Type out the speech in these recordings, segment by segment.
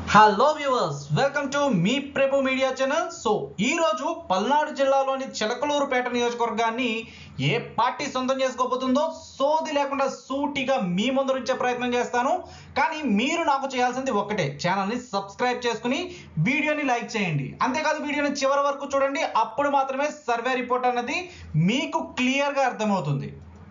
hello viewers welcome to మీ Prabhu media channel so ఈ రోజు పల్నాడు జిల్లాలోని చిలకలూరుపేట నియోజకవర్గాన్ని ఏ పార్టీ సొంతం చేసుకోబోతుందో సోది లేకుండా సూటిగా మీ ముందు ఉంచే ప్రయత్నం చేస్తాను కానీ మీరు నాకు చేయాల్సింది ఒక్కటే ఛానల్ని సబ్స్క్రైబ్ చేసుకుని వీడియోని లైక్ చేయండి అంతేకాదు వీడియోని చివరి వరకు చూడండి అప్పుడు మాత్రమే సర్వే రిపోర్ట్ అన్నది మీకు క్లియర్గా అర్థమవుతుంది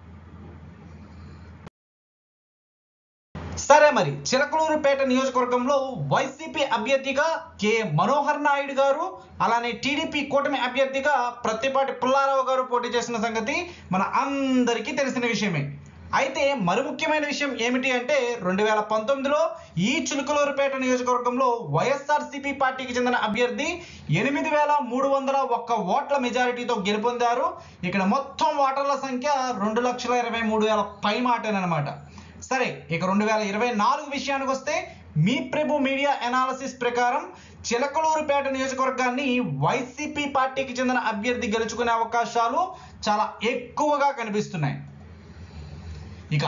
సరే మరి చిలకలూరుపేట నియోజకవర్గంలో వైసీపీ అభ్యర్థిగా కె మనోహర్ నాయుడు గారు అలానే టీడీపీ కూటమి అభ్యర్థిగా ప్రత్తిపాటి పుల్లారావు గారు పోటీ చేసిన సంగతి మన అందరికీ తెలిసిన విషయమే అయితే మరి ముఖ్యమైన విషయం ఏమిటి అంటే రెండు వేల పంతొమ్మిదిలో ఈ చిలుకలూరుపేట నియోజకవర్గంలో వైఎస్ఆర్సీపీ పార్టీకి చెందిన అభ్యర్థి ఎనిమిది వేల మూడు వందల ఒక్క ఓట్ల మెజారిటీతో గెలుపొందారు ఇక్కడ మొత్తం ఓటర్ల సంఖ్య రెండు లక్షల ఇరవై మూడు వేల పై మాటేనమాట సరే ఇక రెండు వేల ఇరవై నాలుగు విషయానికి వస్తే మీ ప్రభు మీడియా అనాలసిస్ ప్రకారం చిలకలూరుపేట నియోజకవర్గాన్ని వైసీపీ పార్టీకి చెందిన అభ్యర్థి గెలుచుకునే అవకాశాలు చాలా ఎక్కువగా కనిపిస్తున్నాయి ఇక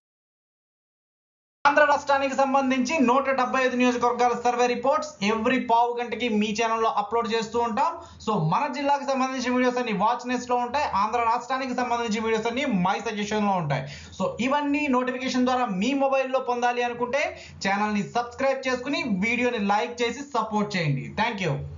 ఆంధ్ర రాష్ట్రానికి సంబంధించి నూట డెబ్బై ఐదు నియోజకవర్గాల సర్వే రిపోర్ట్స్ ఎవ్రీ పావు గంటకి మీ ఛానల్లో అప్లోడ్ చేస్తూ ఉంటాం సో మన జిల్లాకి సంబంధించిన వీడియోస్ అన్ని వాచ్ నెస్ లో ఉంటాయి ఆంధ్ర రాష్ట్రానికి సంబంధించిన వీడియోస్ అన్ని మై సజెషన్ లో ఉంటాయి సో ఇవన్నీ నోటిఫికేషన్ ద్వారా మీ మొబైల్లో పొందాలి అనుకుంటే ఛానల్ని సబ్స్క్రైబ్ చేసుకుని వీడియోని లైక్ చేసి సపోర్ట్ చేయండి థ్యాంక్ యూ